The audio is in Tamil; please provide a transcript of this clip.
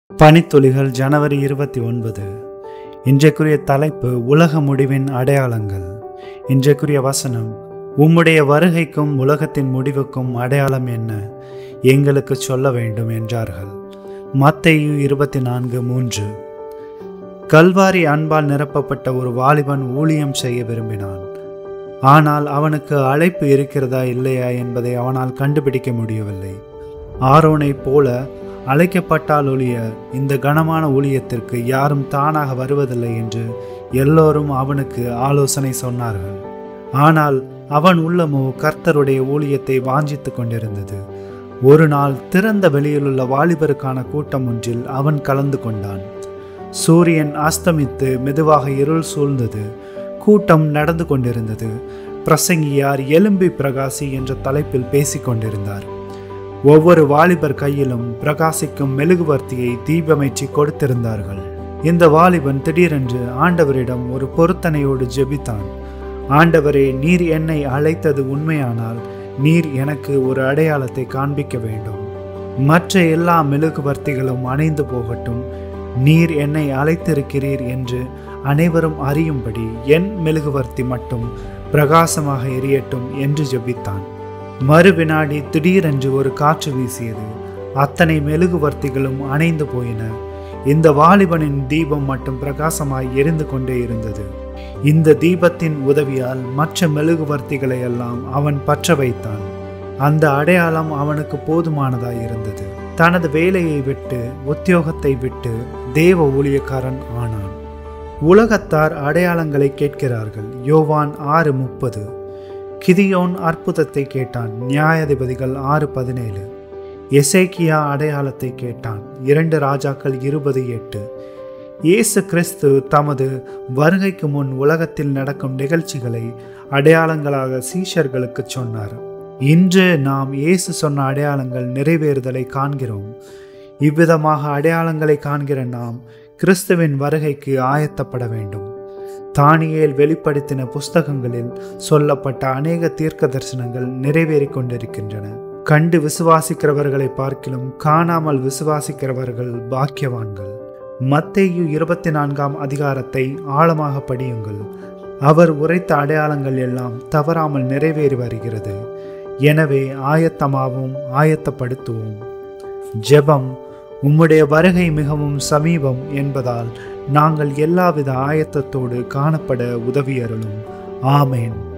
பனித்துளிகள் ஜனவரி இருபத்தி ஒன்பது இன்றைக்குரிய தலைப்பு உலக முடிவின் அடையாளங்கள் இன்றைக்குரிய வசனம் உம்முடைய வருகைக்கும் உலகத்தின் முடிவுக்கும் அடையாளம் என்ன எங்களுக்கு சொல்ல வேண்டும் என்றார்கள் மத்தேயு இருபத்தி நான்கு மூன்று கல்வாரி அன்பால் நிரப்பப்பட்ட ஒரு வாலிபன் ஊழியம் செய்ய விரும்பினான் ஆனால் அவனுக்கு அழைப்பு இருக்கிறதா இல்லையா என்பதை அவனால் கண்டுபிடிக்க முடியவில்லை ஆரோனைப் போல அழைக்கப்பட்டால் ஒழிய இந்த கனமான ஊழியத்திற்கு யாரும் தானாக வருவதில்லை என்று எல்லோரும் அவனுக்கு ஆலோசனை சொன்னார்கள் ஆனால் அவன் உள்ளமோ கர்த்தருடைய ஊழியத்தை வாஞ்சித்துக் கொண்டிருந்தது ஒரு நாள் திறந்த வெளியிலுள்ள வாலிபருக்கான கூட்டம் ஒன்றில் அவன் கலந்து கொண்டான் சூரியன் அஸ்தமித்து மெதுவாக இருள் சூழ்ந்தது கூட்டம் நடந்து கொண்டிருந்தது பிரசங்கியார் எலும்பி பிரகாசி என்ற தலைப்பில் பேசிக் கொண்டிருந்தார் ஒவ்வொரு வாலிபர் கையிலும் பிரகாசிக்கும் மெழுகுவர்த்தியை தீபமேற்றி கொடுத்திருந்தார்கள் இந்த வாலிபன் திடீரென்று ஆண்டவரிடம் ஒரு பொருத்தனையோடு ஜெபித்தான் ஆண்டவரே நீர் என்னை அழைத்தது உண்மையானால் நீர் எனக்கு ஒரு அடையாளத்தை காண்பிக்க வேண்டும் மற்ற எல்லா மெழுகுவர்த்திகளும் அணைந்து போகட்டும் நீர் என்னை அழைத்திருக்கிறீர் என்று அனைவரும் அறியும்படி என் மெழுகுவர்த்தி மட்டும் பிரகாசமாக எரியட்டும் என்று ஜெபித்தான் மறு வினாடி திடீரென்று ஒரு காற்று வீசியது அத்தனை மெழுகுவர்த்திகளும் அணைந்து போயின இந்த வாலிபனின் தீபம் மட்டும் பிரகாசமாய் எரிந்து கொண்டே இருந்தது இந்த தீபத்தின் உதவியால் மற்ற மெழுகுவர்த்திகளை எல்லாம் அவன் பற்ற வைத்தான் அந்த அடையாளம் அவனுக்கு போதுமானதாய் இருந்தது தனது வேலையை விட்டு உத்தியோகத்தை விட்டு தேவ ஊழியக்காரன் ஆனான் உலகத்தார் அடையாளங்களை கேட்கிறார்கள் யோவான் ஆறு முப்பது கிதியோன் அற்புதத்தை கேட்டான் நியாயாதிபதிகள் ஆறு பதினேழு எசேக்கியா அடையாளத்தை கேட்டான் இரண்டு ராஜாக்கள் இருபது எட்டு இயேசு கிறிஸ்து தமது வருகைக்கு முன் உலகத்தில் நடக்கும் நிகழ்ச்சிகளை அடையாளங்களாக சீஷர்களுக்கு சொன்னார் இன்று நாம் இயேசு சொன்ன அடையாளங்கள் நிறைவேறுதலை காண்கிறோம் இவ்விதமாக அடையாளங்களை காண்கிற நாம் கிறிஸ்துவின் வருகைக்கு ஆயத்தப்பட வேண்டும் தானியேல் வெளிப்படுத்தின புஸ்தகங்களில் சொல்லப்பட்ட அநேக தீர்க்க தரிசனங்கள் நிறைவேறி கொண்டிருக்கின்றன கண்டு விசுவாசிக்கிறவர்களை பார்க்கிலும் காணாமல் விசுவாசிக்கிறவர்கள் பாக்கியவான்கள் மத்தேயு இருபத்தி நான்காம் அதிகாரத்தை ஆழமாக படியுங்கள் அவர் உரைத்த அடையாளங்கள் எல்லாம் தவறாமல் நிறைவேறி வருகிறது எனவே ஆயத்தமாகவும் ஆயத்தப்படுத்துவோம் ஜெபம் உம்முடைய வருகை மிகவும் சமீபம் என்பதால் நாங்கள் எல்லாவித ஆயத்தத்தோடு காணப்பட உதவியருளும் ஆமேன்